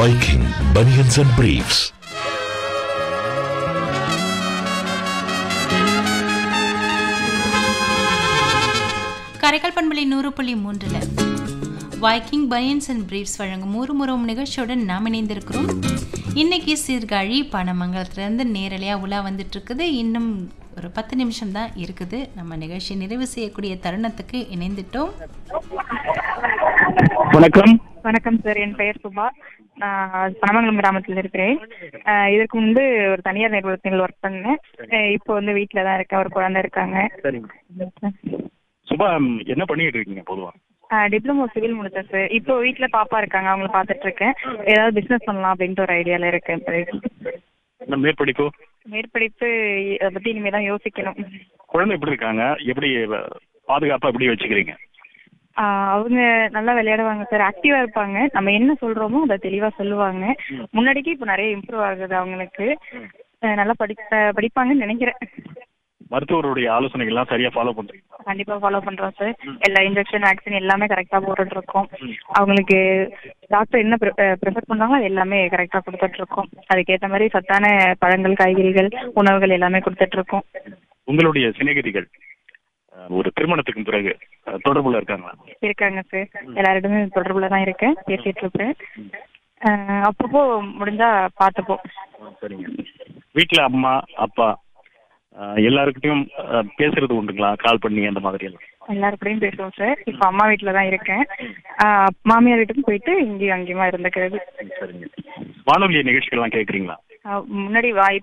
Viking Bunions and Briefs. கரைக்கல் பண்பலை நூறு புள்ளி மூன்றில் வைக்கிங் பனியன்ஸ் அண்ட் பிரீஃப்ஸ் வழங்கும் ஒரு முறம் நிகழ்ச்சியுடன் நாம் இணைந்திருக்கிறோம் இன்னைக்கு சீர்காழி பணமங்கலத்துலேருந்து நேரலையாக உலா வந்துட்டு இருக்குது இன்னும் ஒரு பத்து நிமிஷம் தான் இருக்குது நம்ம நிகழ்ச்சி நிறைவு செய்யக்கூடிய தருணத்துக்கு இணைந்துட்டோம் வணக்கம் வணக்கம் சார் என் பெயர் சுபா நான் பனமங்கலம் கிராமத்தில் இருக்கிறேன் அஹ் இதற்கு முன்பு ஒரு தனியார் நிறுவனத்தில் ஒர்க் பண்ணேன் அஹ் இப்போ வந்து வீட்டில் தான் இருக்கேன் ஒரு குழந்தை இருக்காங்க சரிங்க சுபா ம், என்ன பண்ணிட்டு இருக்கீங்க பொதுவா டிப்ளமோ சிவில் முடிச்சேன் சார் இப்போ வீட்டில் பாப்பா இருக்காங்க அவங்கள பார்த்துட்டு இருக்கேன் ஏதாவது பிஸ்னஸ் பண்ணலாம் அப்படின்ட்டு ஒரு ஐடியாவில் இருக்கேன் இப்போதைக்கு. என்ன மேற்படிப்பு மேற்படிப்பு அதை பற்றி இனிமேல் தான் யோசிக்கணும் குழந்தை எப்படி இருக்காங்க எப்படி அஹ், பாதுகாப்பா எப்படி வச்சுக்கிறீங்க ஆஹ் அவங்க நல்லா விளையாடுவாங்க சார் ஆக்டிவா இருப்பாங்க நம்ம என்ன சொல்றோமோ அதை தெளிவா சொல்லுவாங்க முன்னாடிக்கு இப்போ நிறைய இம்ப்ரூவ் ஆகுது அவங்களுக்கு அஹ் நல்லா படி அஹ் படிப்பாங்கன்னு நினைக்கிறேன் மருத்துவருடைய ஆலோசனைகள்லாம் சரியா ஃபாலோ பண்றீங்க கண்டிப்பா ஃபாலோ பண்றோம் சார் எல்லா இன்ஜெக்ஷன் வேக்சின் எல்லாமே கரெக்டா போட்டுட்டு இருக்கோம் அவங்களுக்கு டாக்டர் என்ன ப்ரிஃபர் பண்றாங்களோ அது எல்லாமே கரெக்டா கொடுத்துட்டு இருக்கோம் அதுக்கேற்ற மாதிரி சத்தான பழங்கள் காய்கறிகள் உணவுகள் எல்லாமே கொடுத்துட்டு இருக்கோம் உங்களுடைய சிநேகிதிகள் அஹ், ஒரு திருமணத்துக்கு பிறகு அஹ், தொடர்புல இருக்காங்களா இருக்காங்க சார் எல்லாரிடமே தொடர்புல தான் இருக்கேன் பேசிட்டு இருப்பேன் அஹ் அப்பப்போ முடிஞ்சா பார்த்துப்போம் சரிங்க வீட்டுல அம்மா அப்பா அஹ், எல்லாருக்கிட்டையும் அஹ், பேசுறது உண்டுங்களா கால் பண்ணி அந்த மாதிரி எல்லாம் எல்லாருக்கூடயும் பேசுவோம் சார் இப்போ அம்மா வீட்டில் தான் இருக்கேன் ஆஹ் மாமியார் வீட்டுக்கு போயிட்டு இங்கேயும் அங்கேயுமா இருந்துக்கிறது சரிங்க வானொலி நிகழ்ச்சிகள்லாம் கேட்குறீங்களா ஆஹ் முன்னாடி வாய்